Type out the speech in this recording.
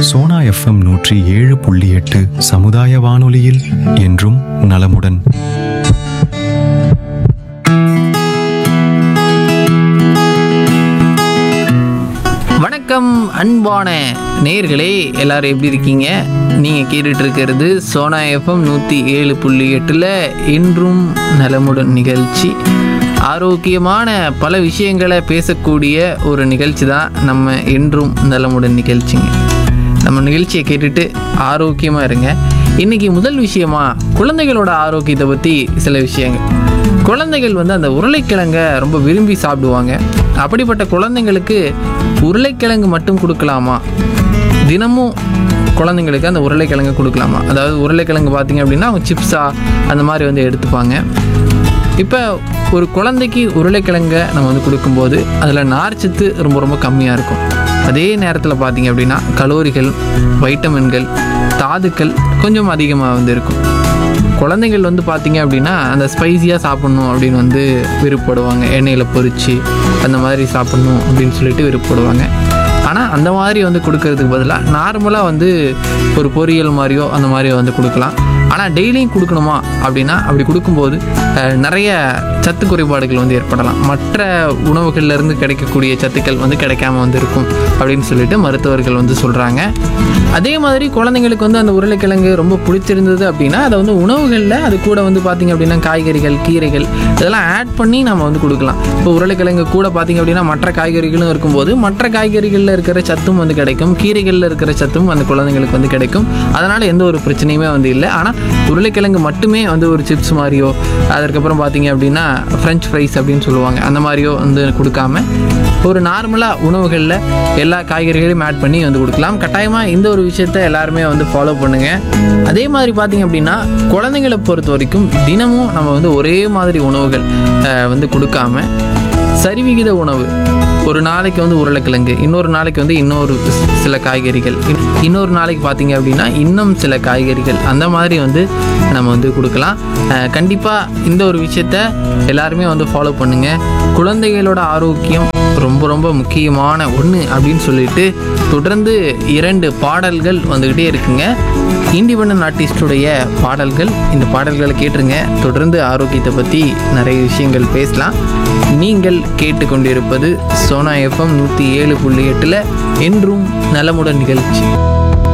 Sona FM நூற்றி ஏழு புள்ளி எட்டு சமுதாய வானொலியில் என்றும் நலமுடன் வணக்கம் அன்பான நேர்களே எல்லாரும் எப்படி இருக்கீங்க நீங்கள் கேட்டுட்டு இருக்கிறது சோனா எஃப்எம் நூற்றி ஏழு புள்ளி எட்டில் இன்றும் நலமுடன் நிகழ்ச்சி ஆரோக்கியமான பல விஷயங்களை பேசக்கூடிய ஒரு நிகழ்ச்சி தான் நம்ம என்றும் நலமுடன் நிகழ்ச்சிங்க நம்ம நிகழ்ச்சியை கேட்டுட்டு ஆரோக்கியமாக இருங்க இன்னைக்கு முதல் விஷயமா குழந்தைகளோட ஆரோக்கியத்தை பற்றி சில விஷயங்கள் குழந்தைகள் வந்து அந்த உருளைக்கிழங்கை ரொம்ப விரும்பி சாப்பிடுவாங்க அப்படிப்பட்ட குழந்தைங்களுக்கு உருளைக்கிழங்கு மட்டும் கொடுக்கலாமா தினமும் குழந்தைங்களுக்கு அந்த உருளைக்கிழங்கு கொடுக்கலாமா அதாவது உருளைக்கிழங்கு பார்த்தீங்க அப்படின்னா அவங்க சிப்ஸா அந்த மாதிரி வந்து எடுத்துப்பாங்க இப்போ ஒரு குழந்தைக்கு உருளைக்கிழங்கை நம்ம வந்து கொடுக்கும்போது அதில் நார்ச்சத்து ரொம்ப ரொம்ப கம்மியாக இருக்கும் அதே நேரத்தில் பார்த்தீங்க அப்படின்னா கலோரிகள் வைட்டமின்கள் தாதுக்கள் கொஞ்சம் அதிகமாக வந்து இருக்கும் குழந்தைகள் வந்து பார்த்தீங்க அப்படின்னா அந்த ஸ்பைசியாக சாப்பிட்ணும் அப்படின்னு வந்து விருப்பப்படுவாங்க எண்ணெயில் பொரிச்சு அந்த மாதிரி சாப்பிட்ணும் அப்படின்னு சொல்லிட்டு விருப்பப்படுவாங்க ஆனால் அந்த மாதிரி வந்து கொடுக்கறதுக்கு பதிலாக நார்மலாக வந்து ஒரு பொரியல் மாதிரியோ அந்த மாதிரியோ வந்து கொடுக்கலாம் ஆனால் டெய்லியும் கொடுக்கணுமா அப்படின்னா அப்படி கொடுக்கும்போது அஹ், நிறைய சத்து குறைபாடுகள் வந்து ஏற்படலாம் மற்ற உணவுகள்ல இருந்து கிடைக்கக்கூடிய சத்துக்கள் வந்து கிடைக்காம வந்து இருக்கும் அப்படின்னு சொல்லிட்டு மருத்துவர்கள் வந்து சொல்கிறாங்க அதே மாதிரி குழந்தைங்களுக்கு வந்து அந்த உருளைக்கிழங்கு ரொம்ப பிடிச்சிருந்தது அப்படின்னா அதை வந்து உணவுகளில் அது கூட வந்து பார்த்திங்க அப்படின்னா காய்கறிகள் கீரைகள் இதெல்லாம் ஆட் பண்ணி நம்ம வந்து கொடுக்கலாம் இப்போ உருளைக்கிழங்கு கூட பார்த்திங்க அப்படின்னா மற்ற காய்கறிகளும் இருக்கும்போது மற்ற காய்கறிகளில் இருக்கிற சத்தும் வந்து கிடைக்கும் கீரைகளில் இருக்கிற சத்தும் அந்த குழந்தைங்களுக்கு வந்து கிடைக்கும் அதனால் எந்த ஒரு பிரச்சனையுமே வந்து இல்லை ஆனால் உருளைக்கிழங்கு மட்டுமே வந்து ஒரு சிப்ஸ் மாதிரியோ அதுக்கப்புறம் பார்த்தீங்க அப்படின்னா ஃப்ரெஞ்ச் ஃப்ரைஸ் அப்படின்னு சொல்லுவாங்க அந்த மாதிரியோ வந்து கொடுக்காம ஒரு நார்மலாக உணவுகளில் எல்லா காய்கறிகளையும் ஆட் பண்ணி வந்து கொடுக்கலாம் கட்டாயமாக இந்த ஒரு விஷயத்த எல்லாருமே வந்து ஃபாலோ பண்ணுங்கள் அதே மாதிரி பார்த்தீங்க அப்படின்னா குழந்தைங்களை பொறுத்த வரைக்கும் தினமும் நம்ம வந்து ஒரே மாதிரி உணவுகள் அஹ், வந்து கொடுக்காம சரிவிகித உணவு ஒரு நாளைக்கு வந்து உருளைக்கிழங்கு இன்னொரு நாளைக்கு வந்து இன்னொரு சி- சில காய்கறிகள் இன்- இன்னொரு நாளைக்கு பார்த்தீங்க அப்படின்னா இன்னும் சில காய்கறிகள் அந்த மாதிரி வந்து நம்ம வந்து கொடுக்கலாம் கண்டிப்பாக இந்த ஒரு விஷயத்த எல்லாருமே வந்து ஃபாலோ பண்ணுங்கள் குழந்தைகளோட ஆரோக்கியம் ரொம்ப ரொம்ப முக்கியமான ஒன்று அப்படின்னு சொல்லிட்டு தொடர்ந்து இரண்டு பாடல்கள் வந்துக்கிட்டே இருக்குங்க இண்டிபெண்டன்ட் ஆர்டிஸ்டுடைய பாடல்கள் இந்த பாடல்களை கேட்டுருங்க தொடர்ந்து ஆரோக்கியத்தை பற்றி நிறைய விஷயங்கள் பேசலாம் நீங்கள் கேட்டுக்கொண்டிருப்பது சோனா எஃப்எம் நூற்றி ஏழு புள்ளி எட்டில் என்றும் நலமுடன் நிகழ்ச்சி